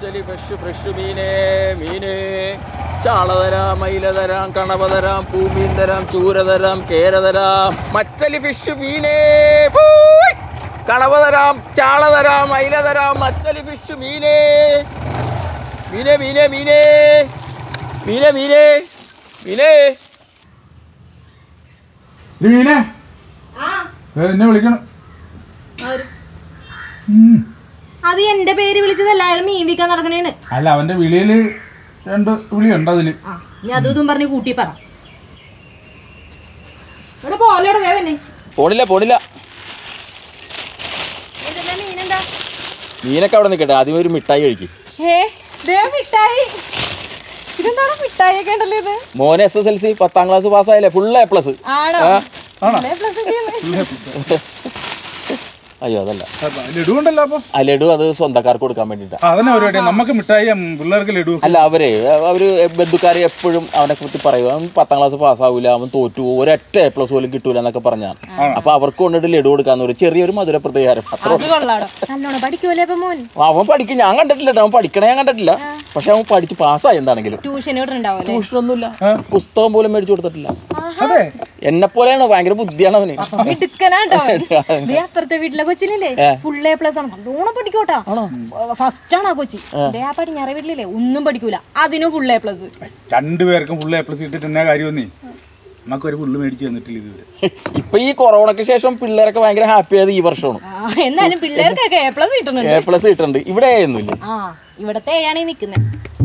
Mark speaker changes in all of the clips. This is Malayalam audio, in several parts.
Speaker 1: മച്ചലി ഫ്രഷ് ഫ്രഷ് മീനേ മീനേ ചാള തരാം മൈല തരാം കണവ തരാം പൂമീൻ തരാം ചൂര തരാം കേര തരാം മച്ചലി ഫിഷ് മീനേ പോയ്. കണവ തരാം ചാള തരാം മൈല തരാം മച്ചലി ഫിഷ് മീനേ മീനേ മീനേ മീനേ മീനേ മീനേ മീനേ
Speaker 2: മീനെ എന്നെ വിളിക്കണം ഉം.
Speaker 3: അത് എന്റെ പേര് വിളിച്ചതല്ല അയാൾ മീൻ വിൽക്കാൻ നടക്കണേണ്
Speaker 2: അല്ല അവന്റെ വിളിയില് രണ്ട് വിളിയുണ്ട് അതില്
Speaker 3: ആ നീ അതും ഇതും പറഞ്ഞ് കൂട്ടി പറ ഇവിടെ പോലോടെ ദേവനെ
Speaker 1: പോണില്ല പോണില്ല
Speaker 3: എന്തെല്ലാം മീനെന്താ
Speaker 1: മീനൊക്കെ അവിടെ നിൽക്കട്ടെ ആദ്യം ഒരു മിഠായി കഴിക്കും
Speaker 3: ഏ ദേ മിഠായി ഇതെന്താണ് മിഠായി ഒക്കെ ഉണ്ടല്ലോ ഇത്
Speaker 1: മോൻ എസ് എസ് എൽ സി പത്താം ക്ലാസ് പാസ്സായില്ലേ ഫുൾ എ പ്ലസ്
Speaker 3: ആണോ
Speaker 1: ആ.
Speaker 3: ഇല്ലേ plus ഒക്കെ ചെയ്യുന്നെ?
Speaker 1: അയ്യോ അതല്ല
Speaker 2: ലഡു ഉണ്ടല്ലോ അപ്പൊ
Speaker 1: ആ ലഡു അത് സ്വന്തക്കാർക്ക് കൊടുക്കാൻ വേണ്ടിട്ടാ
Speaker 2: ആ, അതന്നെ പരിപാടി നമുക്ക് മിഠായി ഉം, പിള്ളേർക്ക് ലഡു
Speaker 1: അല്ല അവരെ അവര് ബന്ധുക്കാരെ എപ്പോഴും അവനെ കുറിച്ച് പറയും അവൻ പത്താം ക്ലാസ് പാസ്സാവൂല അവൻ തോറ്റു പോകും, ഒരൊറ്റ എ പ്ലസ് പോലും കിട്ടൂല എന്നൊക്കെ പറഞ്ഞാണ് അപ്പൊ അവർക്ക് കൊണ്ടിട്ട് ലഡു കൊടുക്കാന്ന് പറയും ചെറിയൊരു മധുര പ്രതികാരം അത്ര
Speaker 3: അത് കൊള്ളാടോ നല്ലോണം പഠിക്കൂലേ അപ്പൊ മോൻ
Speaker 1: അവൻ പഠിക്കും ഞാൻ കണ്ടിട്ടില്ല കേട്ടോ അവൻ പഠിക്കണ ഞാൻ കണ്ടിട്ടില്ല പക്ഷെ അവൻ പഠിച്ച് പാസ്സായി എന്താണെങ്കിലും
Speaker 3: ട്യൂഷൻ വിടുന്നുണ്ടാവൂലേ
Speaker 1: ട്യൂഷനൊന്നുമില്ല പുസ്തകം പോലും മേടിച്ചു കൊടുത്തിട്ടില്ല
Speaker 2: അതെ
Speaker 1: എന്നെ പോലെയാണ് ഭയങ്കര ബുദ്ധിയാണ് അവന്
Speaker 3: മിടുക്കനാട്ടോ ദേ അപ്പുറത്തെ വീട്ടിലെ കൊച്ചിലില്ലേ ഫുൾ എ പ്ലസ് ആണ് നല്ലോണം പഠിക്കോട്ടാ ഫസ്റ്റ് ആണ് ആ കൊച്ചി ദേ ആ പടിഞ്ഞാറ വീട്ടിലില്ലേ ഒന്നും പഠിക്കൂല അതിനും ഫുൾ എ പ്ലസ്
Speaker 2: രണ്ടുപേർക്കും ഫുള്ള് എ പ്ലസ് ഇട്ടിട്ട് എന്നാ കാര്യമൊന്നേ നമുക്ക് ഒരു ഫുള്ള് മേടിച്ച് തന്നിട്ടില്ല ഇതുവരെ
Speaker 1: ഇപ്പൊ ഈ കൊറോണയ്ക്ക് ശേഷം പിള്ളേരൊക്കെ ഭയങ്കര ഹാപ്പി ആയത് ഈ വർഷമാണ്
Speaker 3: എന്നാലും പിള്ളേർക്കൊക്കെ എ പ്ലസ് കിട്ടുന്നുണ്ട്
Speaker 1: എ പ്ലസ് കിട്ടുന്നുണ്ട് ഇവിടെ ഒന്നുമില്ല
Speaker 3: ആ ഇവിടത്തെ ആണ് നിക്കുന്നത്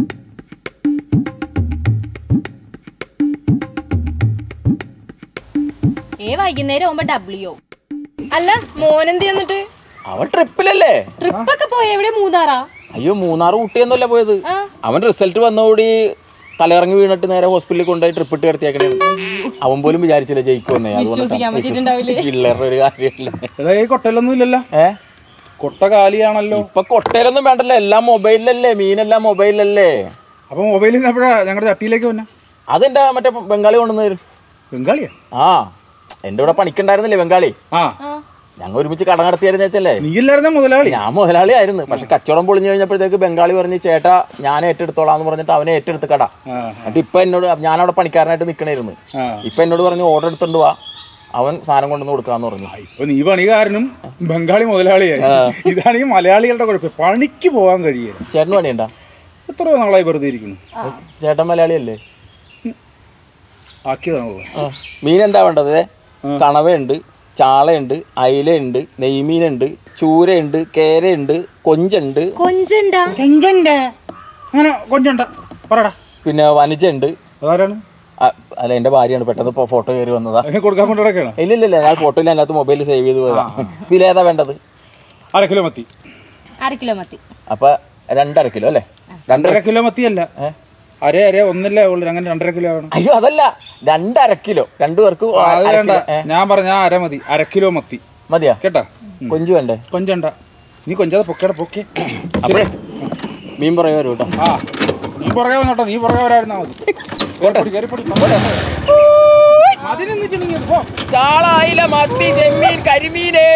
Speaker 3: ഏ വൈകുന്നേരം ആവുമ്പോ ഡബ്ല്യു അല്ല മോനെന്ത് എന്നിട്ട്
Speaker 1: അവൻ ട്രിപ്പിലല്ലേ
Speaker 3: ട്രിപ്പൊക്കെ പോയ എവിടെ മൂന്നാറാ
Speaker 1: അയ്യോ മൂന്നാർ ഊട്ടിയൊന്നുമല്ല പോയത്
Speaker 3: ആ.
Speaker 1: അവൻ റിസൾട്ട് വന്നോടി തലയിറങ്ങി വീണിട്ട് നേരെ ഹോസ്പിറ്റലിൽ കൊണ്ടുപോയി ട്രിപ്പ് ഇട്ട് കിടത്തിയേക്കണേ അവൻ പോലും വിചാരിച്ചില്ല ജയിക്കുമെന്നേ
Speaker 3: വിശ്വസിക്കാൻ പറ്റിയിട്ടുണ്ടാവില്ലേ?
Speaker 1: പിള്ളേരുടെ ഒരു കാര്യമല്ല
Speaker 2: അതാ ഈ കൊട്ടയിലൊന്നും ഇല്ലല്ലോ
Speaker 1: ഏ
Speaker 2: കൊട്ട കാലിയാണല്ലോ
Speaker 1: ഇപ്പൊ കൊട്ടയിലൊന്നും വേണ്ടല്ലോ എല്ലാം മൊബൈലിലല്ലേ മീനെല്ലാം മൊബൈലിലല്ലേ
Speaker 2: അപ്പൊ മൊബൈലിൽ നിന്ന് എപ്പോഴാ ഞങ്ങളുടെ ചട്ടിയിലേക്ക് വന്നെ
Speaker 1: അതെന്റെ മറ്റേ ബംഗാളി കൊണ്ടുവന്ന് തരും
Speaker 2: ബംഗാളിയാ
Speaker 1: ആ എന്റെ കൂടെ പണിക്കുണ്ടായിരുന്നില്ലേ ബംഗാളി
Speaker 2: ആ
Speaker 1: ഞങ്ങൾ ഒരുമിച്ച് കട നടത്തിയായിരുന്നു വെച്ചല്ലേ
Speaker 2: നീയല്ലായിരുന്ന മുതലാളി
Speaker 1: ഞാൻ മുതലാളി ആയിരുന്നു പക്ഷെ കച്ചവടം പൊളിഞ്ഞു കഴിഞ്ഞപ്പോഴത്തേക്ക് ബംഗാളി പറഞ്ഞ് ചേട്ടാ ഞാൻ ഏറ്റെടുത്തോളാം എന്ന് പറഞ്ഞിട്ട് അവനെ ഏറ്റെടുത്ത് കട
Speaker 2: ആ
Speaker 1: എന്നിട്ട് ഇപ്പൊ എന്നോട് ഞാനവിടെ പണിക്കാരനായിട്ട് നിൽക്കണായിരുന്നു
Speaker 2: ആ
Speaker 1: ഇപ്പൊ എന്നോട് പറഞ്ഞു ഓർഡർ എടുത്തോണ്ട് വാ അവൻ സാധനം കൊണ്ടുവന്ന് കൊടുക്കാന്ന് പറഞ്ഞു
Speaker 2: ഇപ്പൊ നീ പണികാരനും ബംഗാളി മുതലാളിയായി ഇതാണ് ഈ മലയാളികളുടെ കുഴപ്പം പണിക്ക് പോകാൻ കഴിയില്ല
Speaker 1: ചേട്ടന് പണിയുണ്ടാ
Speaker 2: എത്രയോ നാളായി വെറുതെ ഇരിക്കുന്നു
Speaker 1: ചേട്ടൻ മലയാളിയല്ലേ
Speaker 2: ആക്കിയതാണല്ലോ
Speaker 1: ആ. മീൻ എന്താ വേണ്ടത് ദേ, കണവയുണ്ട് ചാളയുണ്ട് അയിലയുണ്ട് നെയ്മീനുണ്ട് ചൂരയുണ്ട് കേരയുണ്ട് കൊഞ്ചുണ്ട്
Speaker 3: കൊഞ്ചുണ്ടാ
Speaker 2: കൊഞ്ചുണ്ട് അങ്ങനെ കൊഞ്ചുണ്ട പറടാ
Speaker 1: പിന്നെ വനിജയുണ്ട്
Speaker 2: അതാരാണ്
Speaker 1: ആ, അല്ല എന്റെ ഭാര്യയാണ് പെട്ടെന്ന് ഇപ്പൊ ഫോട്ടോ കയറി വന്നതാ
Speaker 2: അതിനെ കൊടുക്കാൻ കൊണ്ട് കിടക്കണം
Speaker 1: ഇല്ല ഇല്ല ഇല്ല ഞാൻ ഫോട്ടോയിൽ അതിനകത്ത് മൊബൈലിൽ സേവ് ചെയ്ത് പോയതാ വില ഏതാ വേണ്ടത്
Speaker 2: അര കിലോ മത്തി
Speaker 3: അര കിലോ മത്തി
Speaker 1: അപ്പൊ രണ്ടര കിലോ അല്ലേ രണ്ടര
Speaker 2: അര കിലോ മത്തി അല്ല
Speaker 1: ഏ?
Speaker 2: അര അര ഒന്നല്ലേ ഉള്ളു അങ്ങനെ രണ്ടര കിലോ ആവണം
Speaker 1: അയ്യോ അതല്ല രണ്ടര കിലോ രണ്ടു പേർക്ക്
Speaker 2: ആ, അത്
Speaker 1: അര
Speaker 2: വേണ്ട
Speaker 1: കിലോ. ഏ,
Speaker 2: ഞാൻ പറഞ്ഞ ആ അര മതി അര കിലോ മത്തി
Speaker 1: മതിയാ
Speaker 2: കേട്ടാ ഉം.
Speaker 1: കൊഞ്ചു വേണ്ടേ
Speaker 2: കൊഞ്ചണ്ട നീ കൊഞ്ചാതെ പൊക്കേടെ പൊക്കെ
Speaker 1: അപ്പഴേ മീൻ പറയാ വരും കേട്ടോ
Speaker 2: ആ നീ പുറകെ വന്നോട്ടോ നീ പുറകെ വരായിരുന്നാ മതി കേറിപ്പൊടി, കേറിപ്പൊടി. അതിനെന്ന് ചിണുങ്ങിയത് പോ
Speaker 1: ചാള അയില മത്തി ചെമ്മീൻ കരിമീനേ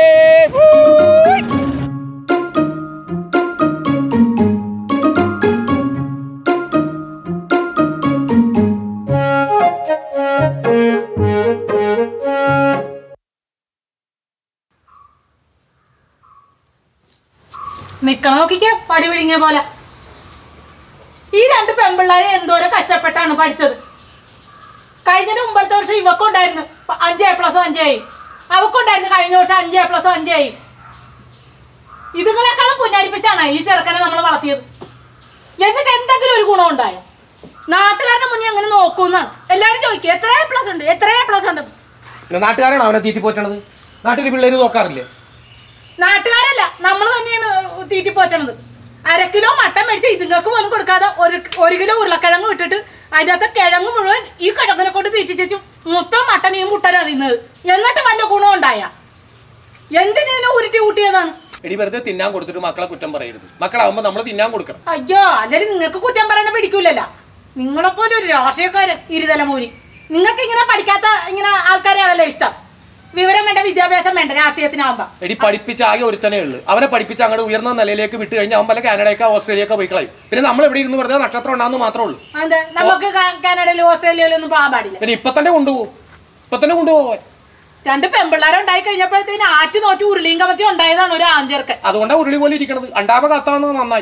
Speaker 4: നിക്കണ നോക്കിക്കേ പടി വിഴിഞ്ഞ പോലെ ഈ രണ്ട് പെമ്പിള്ളാരെ എന്തോരം കഷ്ടപ്പെട്ടാണ് പഠിച്ചത് കഴിഞ്ഞ മുമ്പത്തെ വർഷം ഇവക്കുണ്ടായിരുന്നു പ- അഞ്ച് എ പ്ലസും അഞ്ചായി അവക്കുണ്ടായിരുന്നു കഴിഞ്ഞ വർഷം അഞ്ച് എ പ്ലസും അഞ്ചായി ഇതുങ്ങളെക്കാളും പുന്നാരിപ്പിച്ചാണ് ഈ ചെറുക്കനെ നമ്മൾ വളർത്തിയത് എന്നിട്ട് എന്തെങ്കിലും ഒരു ഗുണം ഉണ്ടായോ നാട്ടുകാരുടെ മുന്നേ അങ്ങനെ നോക്കൂന്നാണ് എല്ലാരും ചോദിക്കും എത്ര എ പ്ലസ് ഉണ്ട് എത്ര എ പ്ലസ് ഉണ്ട്
Speaker 5: പിന്നെ നാട്ടുകാരാണോ അവനെ തീറ്റി പോറ്റണത് നാട്ടിൽ പിള്ളേര് നോക്കാറില്ലേ
Speaker 4: നാട്ടുകാരല്ല നമ്മൾ തന്നെയാണ് തീറ്റി പോറ്റണത് അര കിലോ മട്ടൻ മേടിച്ച് ഇതുങ്ങൾക്ക് പോലും കൊടുക്കാതെ ഒരു ഒരു കിലോ ഉരുളക്കിഴങ്ങ് വിട്ടിട്ട് അതിൻ്റെ അകത്ത് കിഴങ്ങ് മുഴുവൻ ഈ കിഴങ്ങിനെ കൊണ്ട് തീറ്റിച്ചു മൊത്തം മട്ടൻ ഈ മുട്ടനാ തിന്നത് എന്നിട്ട് വല്ല ഗുണം ഉണ്ടായ എന്തിനെ ഉരുട്ടി കൂട്ടിയതാണ്
Speaker 5: എടി വെറുതെ തിന്നാൻ കൊടുത്തിട്ട് മക്കളെ കുറ്റം പറയരുത് മക്കളാവുമ്പോ നമ്മൾ തിന്നാൻ കൊടുക്കണം
Speaker 4: അയ്യോ അല്ലെങ്കിൽ നിങ്ങൾക്ക് കുറ്റം പറയണ പിടിക്കൂലല്ല നിങ്ങളെപ്പോലെ ഒരു രാഷ്ട്രീയക്കാരൻ ഇരുതലമൂരി നിങ്ങൾക്ക് ഇങ്ങനെ പഠിക്കാത്ത ഇങ്ങനെ ആൾക്കാരെയാണല്ലോ ഇഷ്ടം വിവരം വേണ്ട വിദ്യാഭ്യാസം വേണ്ട രാഷ്ട്രീയത്തിനാവുമ്പോ
Speaker 5: എടി പഠിപ്പിച്ച ആകെ ഒരുത്തനേ ഉള്ളൂ അവനെ പഠിപ്പിച്ച് അങ്ങോട്ട് ഉയർന്ന നിലയിലേക്ക് വിട്ട് കഴിഞ്ഞാൽ അവൻ പല കാനഡയൊക്കെ ഓസ്ട്രേലിയയൊക്കെ പോയി കളയും പിന്നെ നമ്മൾ ഇവിടെ ഇരുന്ന് വെറുതെ നക്ഷത്രം ഉണ്ടാകുന്ന മാത്രമേ ഉള്ളൂ
Speaker 4: അതെ നമുക്ക് കാ- കാനഡയിലും ഓസ്ട്രേലിയയിലും ഒന്നും പോകാൻ പാടില്ല
Speaker 5: പിന്നെ ഇപ്പൊ തന്നെ കൊണ്ടുപോകും ഇപ്പൊ തന്നെ കൊണ്ടുപോകാൻ
Speaker 4: രണ്ട് പെമ്പിള്ളേരുണ്ടായി കഴിഞ്ഞപ്പോഴത്തേന് ആറ്റു നോറ്റി ഉരുളിയും കമത്തി ഉണ്ടായതാണ് ഒരു ആഞ്ചേർക്കൻ
Speaker 5: അതുകൊണ്ടാണ് ഉരുളി പോലെ ഇരിക്കണത് അണ്ടാമ കത്താന്ന് നന്നായി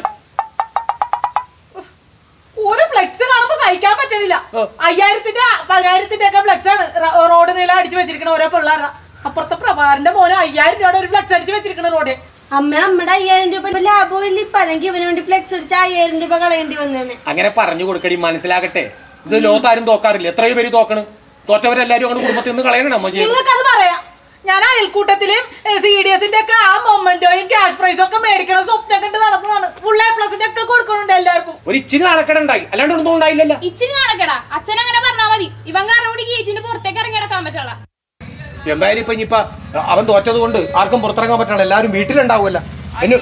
Speaker 4: ഒരു ഫ്ലെക്സ് കാണുമ്പോ സഹിക്കാൻ പറ്റണില്ല
Speaker 5: ഓ.
Speaker 4: അയ്യായിരത്തിന്റെ പതിനായിരത്തിന്റെ ഒക്കെ ഫ്ലെക്സ് ആണ് റ- റോഡ് നീളം അടിച്ചു വെച്ചിരിക്കണ ഓരോ പിള്ളേരുടെ അപ്പുറത്തെ പ്രഭാകരന്റെ മോന് അയ്യായിരം രൂപയുടെ ഒരു ഫ്ലെക്സ് അടിച്ചു വെച്ചിരിക്കണ റോഡ്
Speaker 6: അമ്മ നമ്മുടെ അയ്യായിരം രൂപ ലാഭം ഇല്ല ഇപ്പൊ അല്ലെങ്കിൽ ഇവന് വേണ്ടി ഫ്ലെക്സ് അടിച്ച അയ്യായിരം രൂപ കളയേണ്ടി വന്നേനെ
Speaker 5: അങ്ങനെ പറഞ്ഞു കൊടുക്കടി മനസ്സിലാകട്ടെ ഇത് ലോകത്താരും തോക്കാറില്ല എത്രയോ പേര് തോക്കണ് തോറ്റവരെല്ലാരും അങ്ങനെ കുടുംബത്തിൽ നിന്ന് കളയണം നമ്മൾ ചെയ്യുന്നത്
Speaker 4: നിങ്ങൾക്കത് പറയാം ഞാൻ അയൽക്കൂട്ടത്തിലും സി ഡി എസിന്റെ ഒക്കെ ആ മൊമെന്റോയും ക്യാഷ് പ്രൈസും ഒക്കെ മേടിക്കണ സ്വപ്നം കണ്ട് നടന്നതാണ് ഫുൾ എ പ്ലസിന്റെ ഒക്കെ കൊടുക്കുന്നുണ്ട് എല്ലാവർക്കും
Speaker 5: ഒരു ഇച്ചിരി നാണക്കേട് ഉണ്ടായി അല്ലാണ്ട് ഒന്നും ഉണ്ടായില്ലല്ലോ
Speaker 7: ഇച്ചിരി നാണക്കേടാ അച്ഛൻ അങ്ങനെ പറഞ്ഞാ മതി ഇവൻ കാരണം കൂടി ഗേറ്റിന് പുറത്തേക്ക് ഇറങ്ങി കിടക്കാൻ പറ്റുള്ള
Speaker 5: എന്തായാലും ഇപ്പൊ ഇനിയിപ്പൊ അവൻ തോറ്റത് കൊണ്ട് ആർക്കും പുറത്തിറങ്ങാൻ പറ്റണം എല്ലാവരും വീട്ടിലുണ്ടാവുമല്ല എന്നെ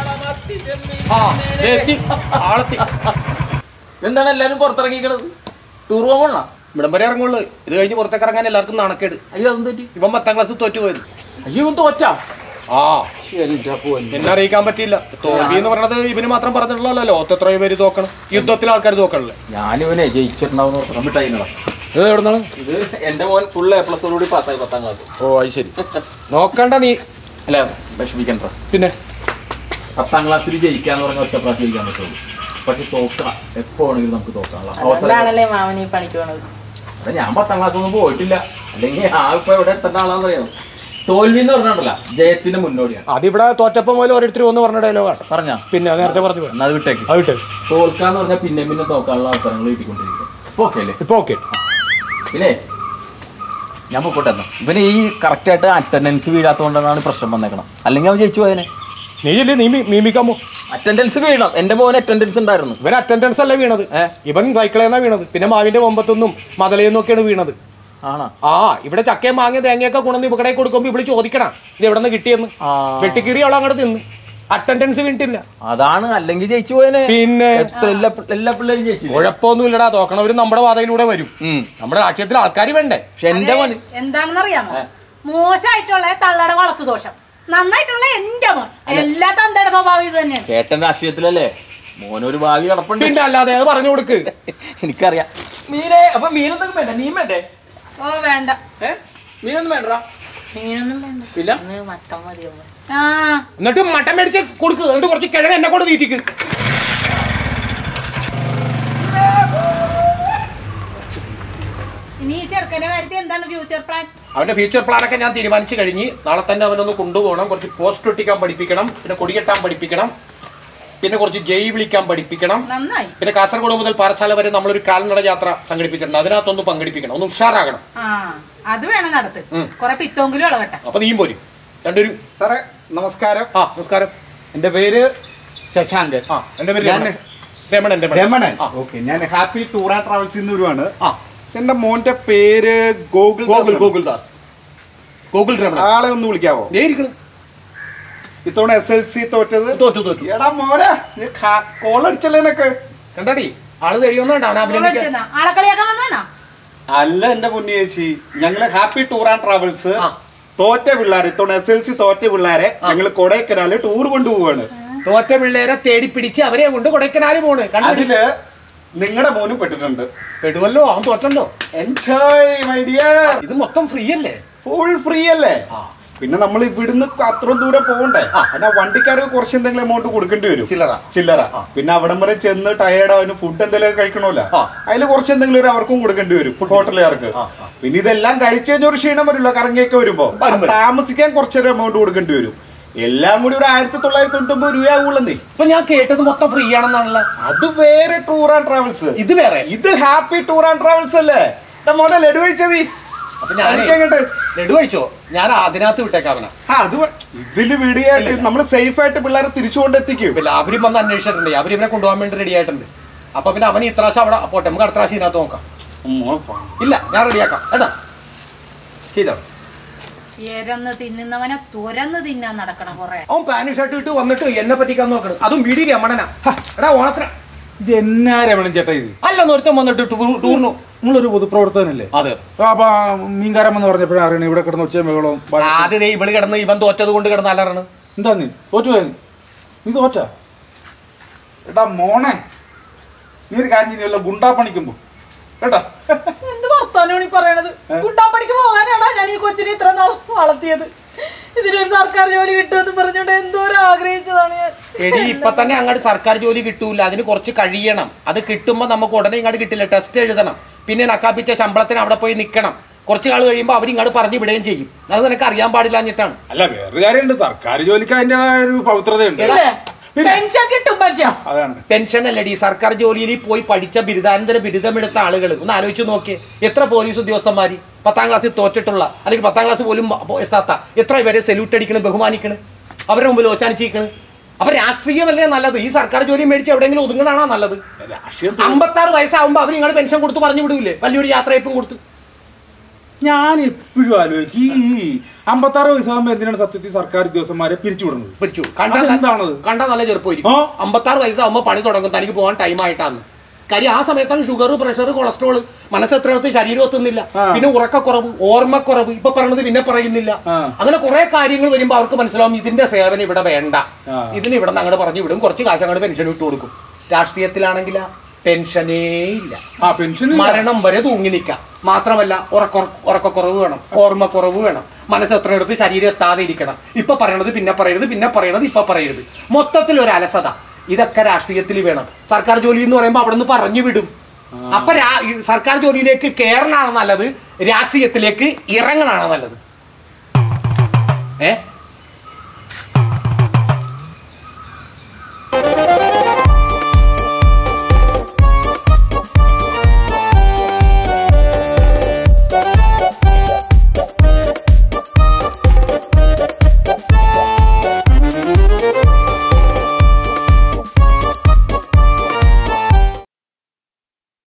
Speaker 5: ആ ദേ എത്തി ആളെത്തി
Speaker 1: എന്താണ് എല്ലാരും പുറത്തിറങ്ങിക്കണത് ടൂർ പോകണ
Speaker 5: ഇവിടം വരെ ഇറങ്ങുള്ളൂ ഇത് കഴിഞ്ഞ് പുറത്തേക്ക് ഇറങ്ങാൻ എല്ലാവർക്കും നാണക്കേട്
Speaker 1: അയ്യോ അതെന്ത് പറ്റി
Speaker 5: ഇവൻ പത്താം ക്ലാസ് തോറ്റു പോയത്
Speaker 1: അയ്യോ ഇവൻ തോറ്റാ
Speaker 5: ആ
Speaker 1: എന്റെ പൊന്നെ.
Speaker 5: എന്നെ അറിയിക്കാൻ പറ്റിയില്ല തോൽവി എന്ന് പറയുന്നത് ഇവന് മാത്രം പറഞ്ഞിട്ടുള്ളല്ലോ ലോകത്ത് എത്രയോ പേര് തോക്കണം യുദ്ധത്തിൽ ആൾക്കാർ തോക്കണല്ലേ
Speaker 1: ഞാനിവനെ ജയിച്ചിട്ടുണ്ടാവുന്ന ഓർക്കണം മിഠായിന്നടാ
Speaker 5: ഇത് എവിടുന്നാണ്
Speaker 1: ഇത് എന്റെ മോൻ ഫുൾ എ പ്ലസ് കൂടി പാസ്സായി പത്താം ക്ലാസ്
Speaker 5: ഓ അത് ശരി നോക്കണ്ട നീ
Speaker 1: അല്ല വിഷമിക്കണ്ട
Speaker 5: പിന്നെ
Speaker 1: പത്താം ക്ലാസ്സിൽ ജയിക്കാന്ന് പറഞ്ഞ ഒറ്റ പ്രാവശ്യം ജയിക്കാൻ പറ്റുള്ളൂ പക്ഷെ തോക്കാം എപ്പോ വേണമെങ്കിലും നമുക്ക് തോക്കാനുള്ള അവസരം
Speaker 4: അതുകൊണ്ടാണല്ലേ മാമൻ ഈ പണിക്ക് പോണത്
Speaker 1: എടാ, ഞാൻ പത്താം ക്ലാസ് ഒന്നും പോയിട്ടില്ല അല്ലെങ്കിൽ ആ ഇപ്പൊ എവിടെ എത്തേണ്ട ആളാന്ന് അറിയാമോ തോൽവി എന്ന് പറഞ്ഞിട്ടല്ല ജയത്തിന്റെ മുന്നോടിയാണ്
Speaker 5: അതിവിടെ തോറ്റപ്പം മുതൽ ഓരോരുത്തർ ഒന്ന് പറഞ്ഞ ഡയലോഗാണ്
Speaker 1: പറഞ്ഞ
Speaker 5: പിന്നെ അത് നേരത്തെ പറഞ്ഞു
Speaker 1: എന്നാ അത് വിട്ടേക്ക്
Speaker 5: അത് വിട്ടേ
Speaker 1: തോൽക്കാന്ന് പറഞ്ഞാൽ പിന്നെ പിന്നെ തോക്കാനുള്ള അവസരങ്ങൾ കിട്ടിക്കൊണ്ടിരിക്കും ഇപ്പൊ ഓക്കെ അല്ലേ
Speaker 5: ഇപ്പൊ ഓക്കെ
Speaker 1: പിന്നെ ഞാൻ പോട്ടെ എന്നാ ഇവന് ഈ കറക്റ്റ് ആയിട്ട് അറ്റൻഡൻസ് വീഴാത്തോണ്ടാണ് പ്രശ്നം വന്നേക്കണം അല്ലെങ്കിൽ അവൻ ജയിച്ചു പോയനെ
Speaker 5: നീ ഇല്ലേ നീ മീ- മീമിക്കാൻ പോ
Speaker 1: അറ്റൻഡൻസ് വീഴണം എന്റെ മോന് അറ്റൻഡൻസ് ഉണ്ടായിരുന്നു
Speaker 5: ഇവൻ അറ്റൻഡൻസ് അല്ല വീണത്
Speaker 1: ഏ?
Speaker 5: ഇവൻ സൈക്കിളേന്നാ വീണത് പിന്നെ മാവിന്റെ കൊമ്പത്തൊന്നും മതലയെന്നും ഒക്കെയാണ് വീണത്
Speaker 1: ആണോ
Speaker 5: ആ ഇവിടെ ചക്കയും മാങ്ങ തേങ്ങയൊക്കെ കൊണ്ടുവന്ന് ഇവിടെ കൊടുക്കുമ്പോ ഇവിടെ ചോദിക്കണം ഇത് എവിടെ നിന്ന് കിട്ടിയെന്ന്
Speaker 1: ആ.
Speaker 5: വെട്ടിക്കീറി അവൾ അങ്ങോട്ട് തിന്ന് അറ്റൻഡൻസ് വീണിട്ടില്ല
Speaker 1: അതാണ് അല്ലെങ്കിൽ ജയിച്ചു പോയനെ
Speaker 5: പിന്നെ
Speaker 1: എത്ര എല്ലാ പി- എല്ലാ പിള്ളേരും ജയിച്ചില്ല
Speaker 5: കുഴപ്പമൊന്നുമില്ലടാ തോക്കണവര് നമ്മുടെ പാതയിലൂടെ വരും
Speaker 1: ഉം.
Speaker 5: നമ്മുടെ രാഷ്ട്രീയത്തിൽ ആൾക്കാർ വേണ്ടേ
Speaker 1: പക്ഷെ എന്റെ മോൻ
Speaker 4: എന്താണെന്നറിയാമോ മോശമായിട്ടുള്ള തള്ളയുടെ വളർത്തു ദോഷം നന്നായിട്ടുള്ള എന്റെ മോൻ എല്ലാ തന്തയുടെ സ്വഭാവം ഇത് തന്നെയാണ്
Speaker 1: ചേട്ടൻ രാഷ്ട്രീയത്തിലല്ലേ മോനൊരു ഭാവി കിടപ്പുണ്ട്
Speaker 5: പിന്നെ അല്ലാതെ അത് പറഞ്ഞു കൊടുക്ക്
Speaker 1: എനിക്കറിയാം മീനെ അപ്പൊ മീനൊന്നും വേണ്ട നീ വേണ്ടേ
Speaker 4: ഓ വേണ്ട
Speaker 1: ഏ മീനൊന്നും വേണ്ടടാ
Speaker 4: നീനൊന്നും വേണ്ട
Speaker 1: ഇല്ല
Speaker 4: ഇന്ന് മട്ടൻ മതിയോ ആ
Speaker 5: എന്നിട്ട് മട്ടൻ മേടിച്ച് കൊടുക്ക് എന്നിട്ട് കുറച്ച് കിഴങ്ങ് എന്നെ കൊണ്ട് തീറ്റിക്ക്
Speaker 4: ഇനി ഈ ചെറുക്കന്റെ കാര്യത്തിൽ എന്താണ് ഫ്യൂച്ചർ പ്ലാൻ
Speaker 5: അവന്റെ ഫ്യൂച്ചർ പ്ലാനൊക്കെ ഞാൻ തീരുമാനിച്ചു കഴിഞ്ഞ് നാളെ തന്നെ അവനൊന്ന് കൊണ്ടുപോകണം കുറച്ച് പോസ്റ്റ് ഒട്ടിക്കാൻ പഠിപ്പിക്കണം പിന്നെ കൊടികെട്ടാൻ പഠിപ്പിക്കണം പിന്നെ കുറച്ച് ജയ് വിളിക്കാൻ പഠിപ്പിക്കണം
Speaker 4: നന്നായി
Speaker 5: പിന്നെ കാസർഗോഡ് മുതൽ പാറശാല വരെ നമ്മളൊരു കാൽനട യാത്ര സംഘടിപ്പിച്ചിട്ടുണ്ട് അതിനകത്തൊന്ന് പങ്കെടുപ്പിക്കണം ഒന്ന് ഉഷാറാകണം
Speaker 4: ആ അത് വേണം നടത്ത് കൊറേ പിത്തോങ്കിലും ഇളവട്ടെ
Speaker 5: അപ്പൊ നീയും പോരും രണ്ടുപേരും
Speaker 8: സാറേ നമസ്കാരം
Speaker 5: ആ നമസ്കാരം
Speaker 8: എന്റെ പേര് ശശാങ്കൻ
Speaker 5: ആ എന്റെ പേര്
Speaker 8: ഞാൻ-
Speaker 5: രമണൻ രമണൻ
Speaker 8: രമണൻ
Speaker 5: ആ.
Speaker 8: ഓക്കെ ഞാൻ ഹാപ്പി ടൂർ ആൻഡ് ട്രാവൽസിൽ നിന്ന് വരുവാണ്
Speaker 5: ആ
Speaker 8: എന്റെ മോന്റെ പേര് ഗോകുൽ
Speaker 5: ഗോകുൽ
Speaker 8: ദാസ് ആണ്.
Speaker 5: ഗോകുൽ ദാസ് ഗോകുൽ രമണൻ
Speaker 8: ആളെ ഒന്ന് വിളിക്കാവോ
Speaker 5: ദേ ഇരിക്കണ്.
Speaker 8: ഇത്തവണ എസ് എൽ സി തോറ്റത്
Speaker 5: തോറ്റു തോറ്റു
Speaker 8: എടാ മോനെ നീ കോൾ അടിച്ചല്ലേ നിനക്ക്
Speaker 5: കണ്ടാടി ആള് തെളിയൊന്നുണ്ട് അവൻ അഭിനന്ദിക്കാൻ
Speaker 4: അടിച്ചെന്നാ? ആളെ കളിയാക്കാൻ വന്നാണോ
Speaker 8: അല്ല എന്റെ മുന്നി ചേച്ചി ഞങ്ങള് ഹാപ്പി ടൂർ ആൻഡ് ട്രാവൽസ്
Speaker 5: ആ.
Speaker 8: തോറ്റ പിള്ളേരെ ഇത്തവണ എസ് എൽ സി തോറ്റ പിള്ളേരെ ഞങ്ങൾ കൊടൈക്കനാല് ടൂർ കൊണ്ടുപോവാണ്
Speaker 5: തോറ്റ പിള്ളേരെ തേടി പിടിച്ച് അവരെ കൊണ്ട് കൊടൈക്കനാല് പോണ് കണ്ടടി
Speaker 8: അതില് നിങ്ങളുടെ മോനും പെട്ടിട്ടുണ്ട്
Speaker 5: പെടുവല്ലോ അവൻ തോറ്റല്ലോ
Speaker 8: എൻജോയ് മൈ ഡിയർ
Speaker 5: ഇത് മൊത്തം ഫ്രീ അല്ലേ
Speaker 8: ഫുൾ ഫ്രീ അല്ലേ പിന്നെ നമ്മൾ ഇവിടുന്ന് അത്രയും ദൂരം പോകണ്ടേ എന്നാ വണ്ടിക്കാർക്ക് കുറച്ച് എന്തെങ്കിലും എമൗണ്ട് കൊടുക്കേണ്ടി വരും
Speaker 5: ചില്ലറ
Speaker 8: ചില്ലറ പിന്നെ അവിടം വരെ ചെന്ന് ടയേർഡ് അവന് ഫുഡ് എന്തെങ്കിലും കഴിക്കണമല്ലോ
Speaker 5: ആ.
Speaker 8: അതിൽ കുറച്ച് എന്തെങ്കിലും ഒരു അവർക്കും കൊടുക്കേണ്ടി വരും ഹോട്ടലുകാർക്ക് പിന്നെ ഇതെല്ലാം കഴിച്ചു കഴിഞ്ഞ ഒരു ക്ഷീണം വരില്ല കറങ്ങിയൊക്കെ വരുമ്പോ
Speaker 5: വരും, വരും.
Speaker 8: താമസിക്കാൻ കുറച്ചൊരു എമൗണ്ട് കൊടുക്കേണ്ടി വരും എല്ലാം കൂടി ഒരു ആയിരത്തി തൊള്ളായിരത്തി തൊണ്ണൂറ്റൊമ്പത് രൂപയാകുള്ളന്നേ
Speaker 5: ഇപ്പൊ ഞാൻ കേട്ടത് മൊത്തം ഫ്രീ ആണെന്നാണല്ലോ
Speaker 8: അത് വേറെ ടൂർ ആൻഡ് ട്രാവൽസ്
Speaker 5: ഇത് വേറെ
Speaker 8: ഇത് ഹാപ്പി ടൂർ ആൻഡ് ട്രാവൽസ് അല്ലേ എടാ മോനെ ലഡു കഴിച്ചതി
Speaker 5: അപ്പൊ ഞാൻ
Speaker 8: അങ്ങോട്ട്
Speaker 5: ലഡു കഴിച്ചോ ഞാൻ അതിനകത്ത് വിട്ടേക്കാവന
Speaker 8: ആ അത് വ- ഇതില് വിടിയായിട്ട് നമ്മൾ സേഫ് ആയിട്ട് പിള്ളേരെ തിരിച്ചുകൊണ്ട് എത്തിക്കും
Speaker 5: പിന്നെ അവരും വന്ന് അന്വേഷിച്ചിട്ടുണ്ട് അവര് ഇവനെ കൊണ്ടുപോകാൻ വേണ്ടി റെഡി ആയിട്ടുണ്ട് അപ്പൊ പിന്നെ അവൻ ഇത്ര പ്രാവശ്യം അവിടെ പോട്ടെ നമുക്ക് അടുത്ത പ്രാവശ്യം ഇതിനകത്ത് നോക്കാം ഇല്ല ഞാൻ റെഡിയാക്കാം കേട്ടാ ചെയ്തോ
Speaker 4: എരന്ന് തിന്നുന്നവനെ തുരന്ന് തിന്നാൻ നടക്കണം കൊറേ
Speaker 5: അവൻ പാന്റ് ഷർട്ട് ഇട്ട് വന്നിട്ട് എന്നെ പറ്റിക്കാൻ നോക്കണം അതും വീടി രമണനാ ഹ, എടാ ഓണത്തിന്
Speaker 2: ഇത് എന്നാ രമണൻ ചേട്ടാ ഇത്
Speaker 5: അല്ലെന്ന് ഒരുത്തം വന്നിട്ട് ടൂ- ടൂറിനു
Speaker 2: നിങ്ങളൊരു പൊതുപ്രവർത്തകനല്ലേ
Speaker 5: അതെ
Speaker 2: അപ്പൊ മീൻകാരം എന്ന് പറഞ്ഞപ്പോഴാണ് അറിയണേ ഇവിടെ കിടന്ന് ഉച്ചയും ബഹളവും വഴക്കും.
Speaker 5: ആദ്യം ദേ ഇവള് കിടന്ന് ഇവൻ തോറ്റത് കൊണ്ട് കിടന്ന് അലറണ്
Speaker 2: എന്താ നീ തോറ്റു പോയത് നീ തോറ്റ എടാ മോനെ നീ ഒരു കാര്യം ചെയ്തല്ലോ ഗുണ്ടാ പണിക്കുമ്പോ കേട്ടാ
Speaker 4: എന്ത് വർത്താനമാണ് ഈ പറയണത് ഗുണ്ടാപ്പണിക്ക് പോകാനാണോ ഞാൻ ഈ കൊച്ചിനെ ഇത്ര നാൾ വളർത്തിയത് ഇതിനൊരു സർക്കാർ ജോലി കിട്ടുമെന്ന് പറഞ്ഞോണ്ട് എന്തോരം ആഗ്രഹിച്ചതാണ് ഞാൻ
Speaker 5: എടി ഇപ്പൊ തന്നെ അങ്ങോട്ട് സർക്കാർ ജോലി കിട്ടൂല അതിന് കുറച്ച് കഴിയണം അത് കിട്ടുമ്പോ നമുക്ക് ഉടനെ ഇങ്ങോട്ട് കിട്ടില്ല ടെസ്റ്റ് എഴുതണം പിന്നെ നക്കാപ്പിച്ച ശമ്പളത്തിന് അവിടെ പോയി നിൽക്കണം കുറച്ച് നാൾ കഴിയുമ്പോൾ അവർ ഇങ്ങോട്ട് പറഞ്ഞു വിടുകയും ചെയ്യും അത് നിനക്ക് അറിയാൻ പാടില്ലാഞ്ഞിട്ടാണ്
Speaker 2: അല്ല വേറൊരു കാര്യമുണ്ട് സർക്കാർ ജോലിക്ക് അതിന്റെ ഒരു പവിത്രതയുണ്ട്
Speaker 4: ഇല്ലേ? പെൻഷൻ കിട്ടും പെൻഷൻ
Speaker 2: അതാണ്
Speaker 5: പെൻഷൻ അല്ലടി സർക്കാർ ജോലിയിൽ പോയി പഠിച്ച ബിരുദാനന്തര ബിരുദമെടുത്ത ആളുകൾ ഒന്ന് ആലോചിച്ച് നോക്കിയേ എത്ര പോലീസ് ഉദ്യോഗസ്ഥന്മാര് പത്താം ക്ലാസ്സിൽ തോറ്റിട്ടുള്ള അല്ലെങ്കിൽ പത്താം ക്ലാസ് പോലും പോ- എത്താത്ത എത്ര ഇവരെ സെല്യൂട്ട് അടിക്കണം ബഹുമാനിക്കണം അവരുടെ മുമ്പിൽ ഓച്ചാനിച്ചിരിക്കണം അപ്പൊ രാഷ്ട്രീയമല്ലേ നല്ലത് ഈ സർക്കാർ ജോലി മേടിച്ച് എവിടെയെങ്കിലും ഒതുങ്ങണാണോ നല്ലത്
Speaker 2: രാഷ്ട്രീയം
Speaker 5: അമ്പത്താറ് വയസ്സാവുമ്പോ അവർ ഇങ്ങോട്ട് പെൻഷൻ കൊടുത്ത് പറഞ്ഞു വിടൂലേ വലിയൊരു യാത്രയപ്പും കൊടുത്ത്
Speaker 2: ഞാൻ എപ്പോഴും ആലോചിക്കും ഈ അമ്പത്താറ് വയസ്സാകുമ്പോ എന്തിനാണ് സത്യത്തിൽ സർക്കാർ ഉദ്യോഗസ്ഥന്മാരെ പിരിച്ചുവിടുന്നത്
Speaker 5: പിടിച്ചു കണ്ടാ
Speaker 2: അതെന്താണത്?
Speaker 5: കണ്ടാ നല്ല ചെറുപ്പമായിരിക്കും
Speaker 2: ആ.
Speaker 5: അമ്പത്താറ് വയസ്സാവുമ്പോ പണി തുടങ്ങും തനിക്ക് പോകാൻ ടൈം ആയിട്ടാണ് കാര്യം ആ സമയത്താണ് ഷുഗർ പ്രഷർ കൊളസ്ട്രോൾ മനസ്സെത്രത്ത് ശരീരം എത്തുന്നില്ല
Speaker 2: ആ.
Speaker 5: പിന്നെ ഉറക്കക്കുറവ് ഓർമ്മക്കുറവ് ഇപ്പൊ പറയണത് പിന്നെ പറയുന്നില്ല
Speaker 2: ആ.
Speaker 5: അങ്ങനെ കുറെ കാര്യങ്ങൾ വരുമ്പോ അവർക്ക് മനസ്സിലാവും ഇതിന്റെ സേവനം ഇവിടെ വേണ്ട
Speaker 2: ആ.
Speaker 5: ഇതിന് ഇവിടെ നിന്ന് അങ്ങോട്ട് പറഞ്ഞു വിടും കുറച്ച് കാശ് അങ്ങോട്ട് പെൻഷൻ ഇട്ട് കൊടുക്കും രാഷ്ട്രീയത്തിലാണെങ്കിൽ പെൻഷനേ ഇല്ല
Speaker 2: ആ പെൻഷൻ
Speaker 5: മരണം വരെ തൂങ്ങി നിൽക്കാം മാത്രമല്ല ഉറക്ക ഉറക്കക്കുറവ് വേണം ഓർമ്മക്കുറവ് വേണം മനസ്സ് എത്ര എടുത്ത് ശരീരം എത്താതെ ഇരിക്കണം ഇപ്പൊ പറയണത് പിന്നെ പറയരുത് പിന്നെ പറയണത് ഇപ്പൊ പറയരുത് മൊത്തത്തിൽ ഒരു അലസത ഇതൊക്കെ രാഷ്ട്രീയത്തിൽ വേണം സർക്കാർ ജോലി എന്ന് പറയുമ്പോൾ അവിടെ നിന്ന് പറഞ്ഞു വിടും അപ്പൊ രാ- ഈ സർക്കാർ ജോലിയിലേക്ക് കയറണാണ് നല്ലത് രാഷ്ട്രീയത്തിലേക്ക് ഇറങ്ങണാണ് നല്ലത് ഏ